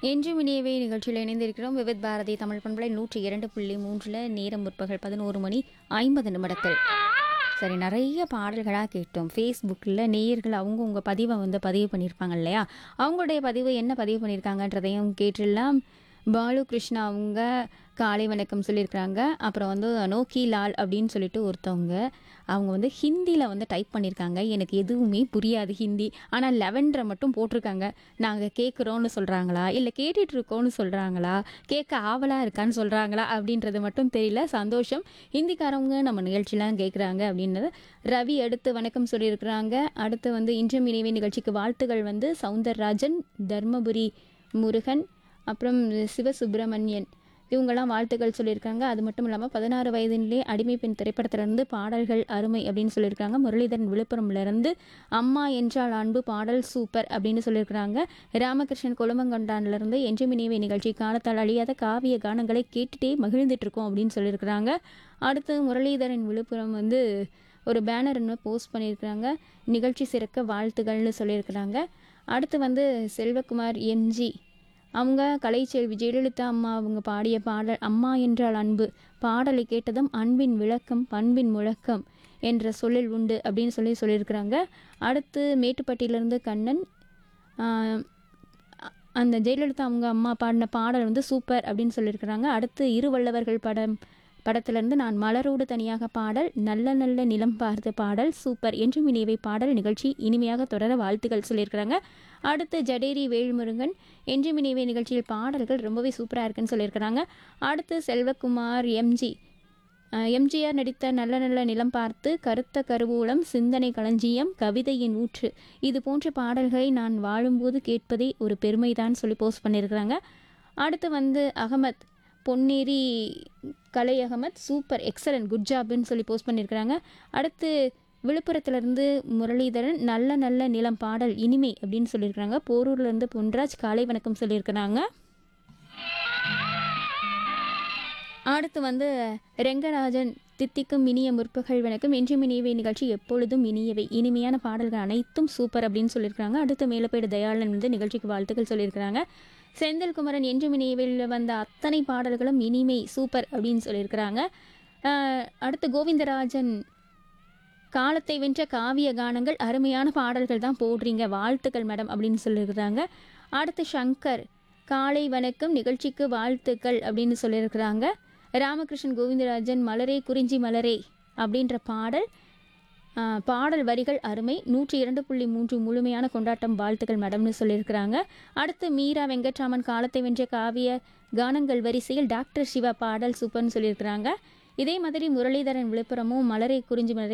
என்று இனியவே நிகழ்ச்சியில் இணைந்திருக்கிறோம் விவித் பாரதி தமிழ் பண்பலை நூற்றி இரண்டு புள்ளி மூன்றில் நேரம் முற்பகல் பதினோரு மணி ஐம்பது நிமிடத்தில் சரி நிறைய பாடல்களாக கேட்டோம் ஃபேஸ்புக்கில் நேயர்கள் அவங்கவுங்க பதிவை வந்து பதிவு பண்ணியிருப்பாங்க இல்லையா அவங்களுடைய பதிவு என்ன பதிவு பண்ணியிருக்காங்கன்றதையும் கேட்டுடலாம் பாலு கிருஷ்ணா அவங்க காலை வணக்கம் சொல்லியிருக்கிறாங்க அப்புறம் வந்து அனோக்கி லால் அப்படின்னு சொல்லிட்டு ஒருத்தவங்க அவங்க வந்து ஹிந்தியில் வந்து டைப் பண்ணியிருக்காங்க எனக்கு எதுவுமே புரியாது ஹிந்தி ஆனால் லெவன்ரை மட்டும் போட்டிருக்காங்க நாங்கள் கேட்குறோன்னு சொல்கிறாங்களா இல்லை கேட்டுட்டு இருக்கோன்னு சொல்கிறாங்களா கேட்க ஆவலாக இருக்கான்னு சொல்கிறாங்களா அப்படின்றது மட்டும் தெரியல சந்தோஷம் ஹிந்திக்காரவங்க நம்ம நிகழ்ச்சிலாம் கேட்குறாங்க அப்படின்றது ரவி அடுத்து வணக்கம் சொல்லியிருக்கிறாங்க அடுத்து வந்து இன்றும் இனிவே நிகழ்ச்சிக்கு வாழ்த்துகள் வந்து சவுந்தரராஜன் தர்மபுரி முருகன் அப்புறம் சிவசுப்பிரமணியன் இவங்கெல்லாம் வாழ்த்துக்கள் சொல்லியிருக்காங்க அது மட்டும் இல்லாமல் பதினாறு வயதிலே அடிமை பெண் திரைப்படத்திலிருந்து பாடல்கள் அருமை அப்படின்னு சொல்லியிருக்காங்க முரளிதரன் விழுப்புரம்லேருந்து அம்மா என்றால் அன்பு பாடல் சூப்பர் அப்படின்னு சொல்லியிருக்கிறாங்க ராமகிருஷ்ணன் கொழுமங்கொண்டான்லேருந்து என்றும் இனிவே நிகழ்ச்சி காலத்தால் அழியாத காவிய கானங்களை கேட்டுட்டே மகிழ்ந்துட்டு இருக்கோம் அப்படின்னு சொல்லியிருக்கிறாங்க அடுத்து முரளிதரன் விழுப்புரம் வந்து ஒரு பேனர் இன்னும் போஸ்ட் பண்ணியிருக்கிறாங்க நிகழ்ச்சி சிறக்க வாழ்த்துகள்னு சொல்லியிருக்கிறாங்க அடுத்து வந்து செல்வகுமார் எம்ஜி அவங்க கலைச்செல்வி ஜெயலலிதா அம்மா அவங்க பாடிய பாடல் அம்மா என்றால் அன்பு பாடலை கேட்டதும் அன்பின் விளக்கம் பண்பின் முழக்கம் என்ற சொல்லில் உண்டு அப்படின்னு சொல்லி சொல்லியிருக்கிறாங்க அடுத்து மேட்டுப்பட்டியிலேருந்து கண்ணன் ஆஹ், அ- அந்த ஜெயலலிதா அவங்க அம்மா பாடின பாடல் வந்து சூப்பர் அப்படின்னு சொல்லியிருக்கிறாங்க அடுத்து இருவல்லவர்கள் படம் படத்திலிருந்து நான் மலரோடு தனியாக பாடல் நல்ல நல்ல நிலம் பார்த்த பாடல் சூப்பர் என்றும் இனியவை பாடல் நிகழ்ச்சி இனிமையாக தொடர வாழ்த்துக்கள் சொல்லியிருக்கிறாங்க அடுத்து ஜடேரி வேல்முருகன் என்றும் இனியவை நிகழ்ச்சியில் பாடல்கள் ரொம்பவே சூப்பராக இருக்குன்னு சொல்லியிருக்கிறாங்க அடுத்து செல்வகுமார் எம்ஜி அஹ், எம்ஜிஆர் நடித்த நல்ல நல்ல நிலம் பார்த்து கருத்த கருவூலம் சிந்தனை களஞ்சியம் கவிதையின் ஊற்று இது போன்ற பாடல்களை நான் வாழும்போது கேட்பதே ஒரு பெருமைதான் சொல்லி போஸ்ட் பண்ணியிருக்கிறாங்க அடுத்து வந்து Ahamed Ponneri Kalai Ahamed super excellent good ஜாப்னு சொல்லி போஸ்ட் பண்ணியிருக்கிறாங்க அடுத்து விழுப்புரத்துலேருந்து முரளிதரன் நல்ல நல்ல நிலம் பாடல் இனிமை அப்படின்னு சொல்லியிருக்கிறாங்க போரூர்லேருந்து பொன்ராஜ் காலை வணக்கம் சொல்லியிருக்கிறாங்க அடுத்து வந்து ரெங்கராஜன் தித்திக்கும் இனிய முற்பகல் வணக்கம் என்றும் இனியவை நிகழ்ச்சி எப்பொழுதும் இனியவை இனிமையான பாடல்கள் அனைத்தும் சூப்பர் அப்படின்னு சொல்லியிருக்காங்க அடுத்து மேலப்பேடு தயாளன் வந்து நிகழ்ச்சிக்கு வாழ்த்துக்கள் சொல்லியிருக்கிறாங்க செந்தில்குமரன் என்றும் இனியவையில் வந்த அத்தனை பாடல்களும் இனிமை சூப்பர் அப்படின்னு சொல்லியிருக்கிறாங்க ஆஹ் அடுத்து கோவிந்தராஜன் காலத்தை வென்ற காவிய கானங்கள் அருமையான பாடல்கள் தான் போடுறீங்க வாழ்த்துக்கள் மேடம் அப்படின்னு சொல்லியிருக்கிறாங்க அடுத்து சங்கர் காலை வணக்கம் நிகழ்ச்சிக்கு வாழ்த்துக்கள் அப்படின்னு சொல்லியிருக்கிறாங்க ராமகிருஷ்ணன் கோவிந்தராஜன் மலரே குறிஞ்சி மலரே அப்படின்ற பாடல் ஆ, பாடல் வரிகள் அருமை நூற்றி இரண்டு புள்ளி மூன்று முழுமையான கொண்டாட்டம் வாழ்த்துக்கள் மேடம்னு சொல்லியிருக்கிறாங்க அடுத்து மீரா வெங்கட்ராமன் காலத்தை வென்ற காவிய கானங்கள் வரிசையில் டாக்டர் சிவா பாடல் சூப்பர்னு சொல்லியிருக்கிறாங்க இதே மாதிரி முரளிதரன் விழுப்புரமும் மலரை குறிஞ்சி மலரை